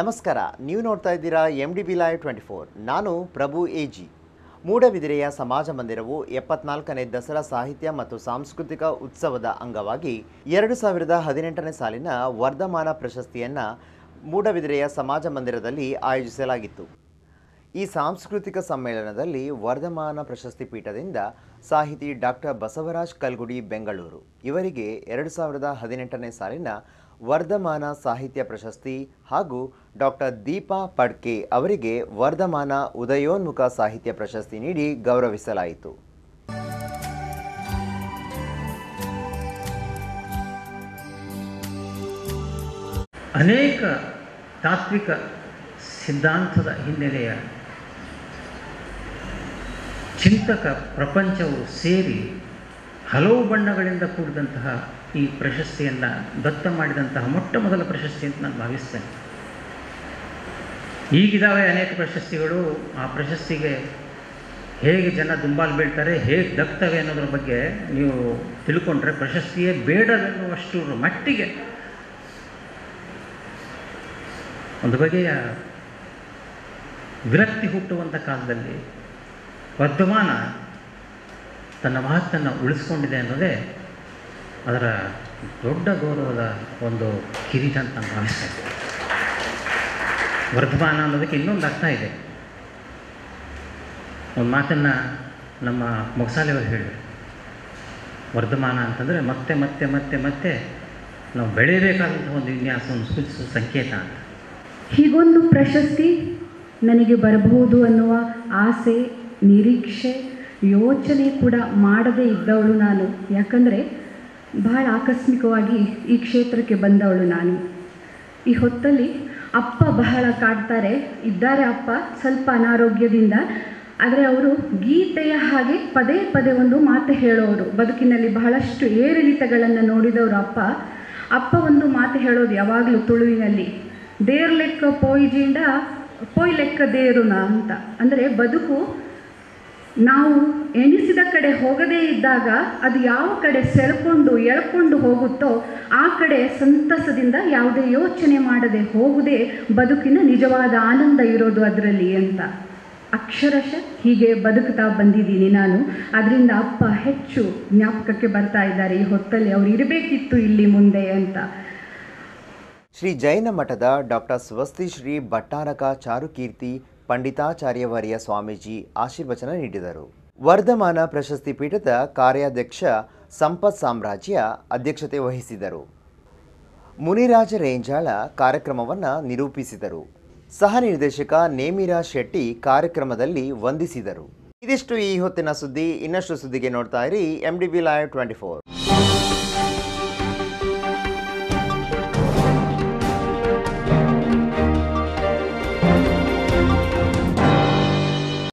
ನಮಸ್ಕಾರ ನೀವು ನೋಡ್ತಾ ಇದ್ದೀರಾ M D B live twenty four ನಾನು ಪ್ರಭು ಎ ಜಿ ಮೂಡಬಿದಿರೆಯ ಸಮಾಜ ಮಂದಿರವು ಎಪ್ಪತ್ನಾಲ್ಕನೇ ದಸರಾ ಸಾಹಿತ್ಯ ಮತ್ತು ಸಾಂಸ್ಕೃತಿಕ ಉತ್ಸವದ ಅಂಗವಾಗಿ ಎರಡು ಸಾವಿರದ ಹದಿನೆಂಟನೇ ಸಾಲಿನ ವರ್ಧಮಾನ ಪ್ರಶಸ್ತಿಯನ್ನು ಮೂಡಬಿದಿರೆಯ ಸಮಾಜ ಮಂದಿರದಲ್ಲಿ ಆಯೋಜಿಸಲಾಗಿತ್ತು ಈ ಸಾಂಸ್ಕೃತಿಕ ಸಮ್ಮೇಳನದಲ್ಲಿ ವರ್ಧಮಾನ ಪ್ರಶಸ್ತಿ ಪೀಠದಿಂದ ಸಾಹಿತಿ ಡಾಕ್ಟರ್ ಬಸವರಾಜ್ ಕಲ್ಗುಡಿ ಬೆಂಗಳೂರು ಇವರಿಗೆ ಎರಡು ಸಾವಿರದ ಹದಿನೆಂಟನೇ ಸಾಲಿನ ವರ್ಧಮಾನ ಸಾಹಿತ್ಯ ಪ್ರಶಸ್ತಿ ಹಾಗೂ ಡಾಕ್ಟರ್ ದೀಪಾ ಪಡ್ಕೆ ಅವರಿಗೆ ವರ್ಧಮಾನ ಉದಯೋನ್ಮುಖ ಸಾಹಿತ್ಯ ಪ್ರಶಸ್ತಿ ನೀಡಿ ಗೌರವಿಸಲಾಯಿತು ಅನೇಕ ತಾತ್ವಿಕ ಸಿದ್ಧಾಂತದ ಹಿನ್ನೆಲೆಯ ಚಿಂತಕ ಪ್ರಪಂಚವು ಸೇರಿ ಹಲವು ಬಣ್ಣಗಳಿಂದ ಕೂಡಿದಂತಹ ಈ ಪ್ರಶಸ್ತಿಯನ್ನು ದತ್ತ ಮಾಡಿದಂತಹ ಮೊಟ್ಟ ಮೊದಲ ಪ್ರಶಸ್ತಿ ಅಂತ ನಾನು ಭಾವಿಸ್ತೇನೆ ಈಗಿದ್ದಾವೆ ಅನೇಕ ಪ್ರಶಸ್ತಿಗಳು ಆ ಪ್ರಶಸ್ತಿಗೆ ಹೇಗೆ ಜನ ದುಂಬಾಲು ಬೀಳ್ತಾರೆ ಹೇಗೆ ದಕ್ತವೆ ಅನ್ನೋದ್ರ ಬಗ್ಗೆ ನೀವು ತಿಳ್ಕೊಂಡ್ರೆ ಪ್ರಶಸ್ತಿಯೇ ಬೇಡವೆನ್ನುವಷ್ಟರ ಮಟ್ಟಿಗೆ ಒಂದು ಬಗೆಯ ವಿರಕ್ತಿ ಹುಟ್ಟುವಂಥ ಕಾಲದಲ್ಲಿ ವರ್ಧಮಾನ ತನ್ನ ಮಹತ್ತನ್ನು ಉಳಿಸ್ಕೊಂಡಿದೆ ಅನ್ನೋದೇ ಅದರ ದೊಡ್ಡ ಗೌರವದ ಒಂದು ಕಿರೀಟ ಅಂತ ನಾನು ಭಾವಿಸ್ತೇನೆ ವರ್ಧಮಾನ ಅನ್ನೋದಕ್ಕೆ ಇನ್ನೊಂದು ಅರ್ಥ ಇದೆ ಒಂದು ಮಾತನ್ನು ನಮ್ಮ ಮೊಗಸಾಲೆಯವರು ಹೇಳಿದರು ವರ್ಧಮಾನ ಅಂತಂದರೆ ಮತ್ತೆ ಮತ್ತೆ ಮತ್ತೆ ಮತ್ತೆ ನಾವು ಬೆಳೆಯಬೇಕಾದಂಥ ಒಂದು ವಿನ್ಯಾಸವನ್ನು ಸೂಚಿಸುವ ಸಂಕೇತ ಅಂತ ಹೀಗೊಂದು ಪ್ರಶಸ್ತಿ ನನಗೆ ಬರಬಹುದು ಅನ್ನುವ ಆಸೆ ನಿರೀಕ್ಷೆ ಯೋಚನೆ ಕೂಡ ಮಾಡದೇ ಇದ್ದವಳು ನಾನು ಯಾಕಂದರೆ ಬಹಳ ಆಕಸ್ಮಿಕವಾಗಿ ಈ ಕ್ಷೇತ್ರಕ್ಕೆ ಬಂದವಳು ನಾನು ಈ ಹೊತ್ತಲ್ಲಿ ಅಪ್ಪ ಬಹಳ ಕಾಡ್ತಾರೆ ಇದ್ದಾರೆ ಅಪ್ಪ ಸ್ವಲ್ಪ ಅನಾರೋಗ್ಯದಿಂದ ಆದರೆ ಅವರು ಗೀತೆಯ ಹಾಗೆ ಪದೇ ಪದೇ ಒಂದು ಮಾತು ಹೇಳೋರು ಬದುಕಿನಲ್ಲಿ ಬಹಳಷ್ಟು ಏರಿಳಿತಗಳನ್ನು ನೋಡಿದವರು ಅಪ್ಪ ಅಪ್ಪ ಒಂದು ಮಾತು ಹೇಳೋದು ಯಾವಾಗಲೂ ತುಳುವಿನಲ್ಲಿ ದೇರ್ ಲೆಕ್ಕ ಪೋಯ್ಜಿಂಡ ಪೋಯ್ ಲೆಕ್ಕ ದೇರುನ ಅಂತ ಅಂದರೆ ಬದುಕು ನಾವು ಎಣಿಸಿದ ಕಡೆ ಹೋಗದೇ ಇದ್ದಾಗ ಅದು ಯಾವ ಕಡೆ ಸೆಳ್ಕೊಂಡು ಎಳ್ಕೊಂಡು ಹೋಗುತ್ತೋ ಆ ಕಡೆ ಸಂತಸದಿಂದ ಯಾವುದೇ ಯೋಚನೆ ಮಾಡದೆ ಹೋಗುದೇ ಬದುಕಿನ ನಿಜವಾದ ಆನಂದ ಇರೋದು ಅದರಲ್ಲಿ ಅಂತ ಅಕ್ಷರಶಃ ಹೀಗೆ ಬದುಕ್ತಾ ಬಂದಿದ್ದೀನಿ ನಾನು ಅದರಿಂದ ಅಪ್ಪ ಹೆಚ್ಚು ಜ್ಞಾಪಕಕ್ಕೆ ಬರ್ತಾ ಇದ್ದಾರೆ ಈ ಹೊತ್ತಲ್ಲಿ ಅವ್ರು ಇರಬೇಕಿತ್ತು ಇಲ್ಲಿ ಮುಂದೆ ಅಂತ ಶ್ರೀ ಜೈನ ಮಠದ ಡಾಕ್ಟರ್ ಸ್ವಸ್ತಿ ಶ್ರೀ ಭಟ್ಟಾರಕ ಚಾರುಕೀರ್ತಿ ಪಂಡಿತಾಚಾರ್ಯವರ್ಯ ಸ್ವಾಮೀಜಿ ಆಶೀರ್ವಚನ ನೀಡಿದರು ವರ್ಧಮಾನ ಪ್ರಶಸ್ತಿ ಪೀಠದ ಕಾರ್ಯಾಧ್ಯಕ್ಷ ಸಂಪತ್ ಸಾಮ್ರಾಜ್ಯ ಅಧ್ಯಕ್ಷತೆ ವಹಿಸಿದರು ಮುನಿರಾಜ ರೇಂಜಾಳ ಕಾರ್ಯಕ್ರಮವನ್ನು ನಿರೂಪಿಸಿದರು ಸಹ ನಿರ್ದೇಶಕ ನೇಮಿರಾ ಶೆಟ್ಟಿ ಕಾರ್ಯಕ್ರಮದಲ್ಲಿ ವಂದಿಸಿದರು ಇದಿಷ್ಟು ಈ ಹೊತ್ತಿನ ಸುದ್ದಿ ಇನ್ನಷ್ಟು ಸುದ್ದಿಗೆ ನೋಡ್ತಾ ಇರಿ M D B live twenty four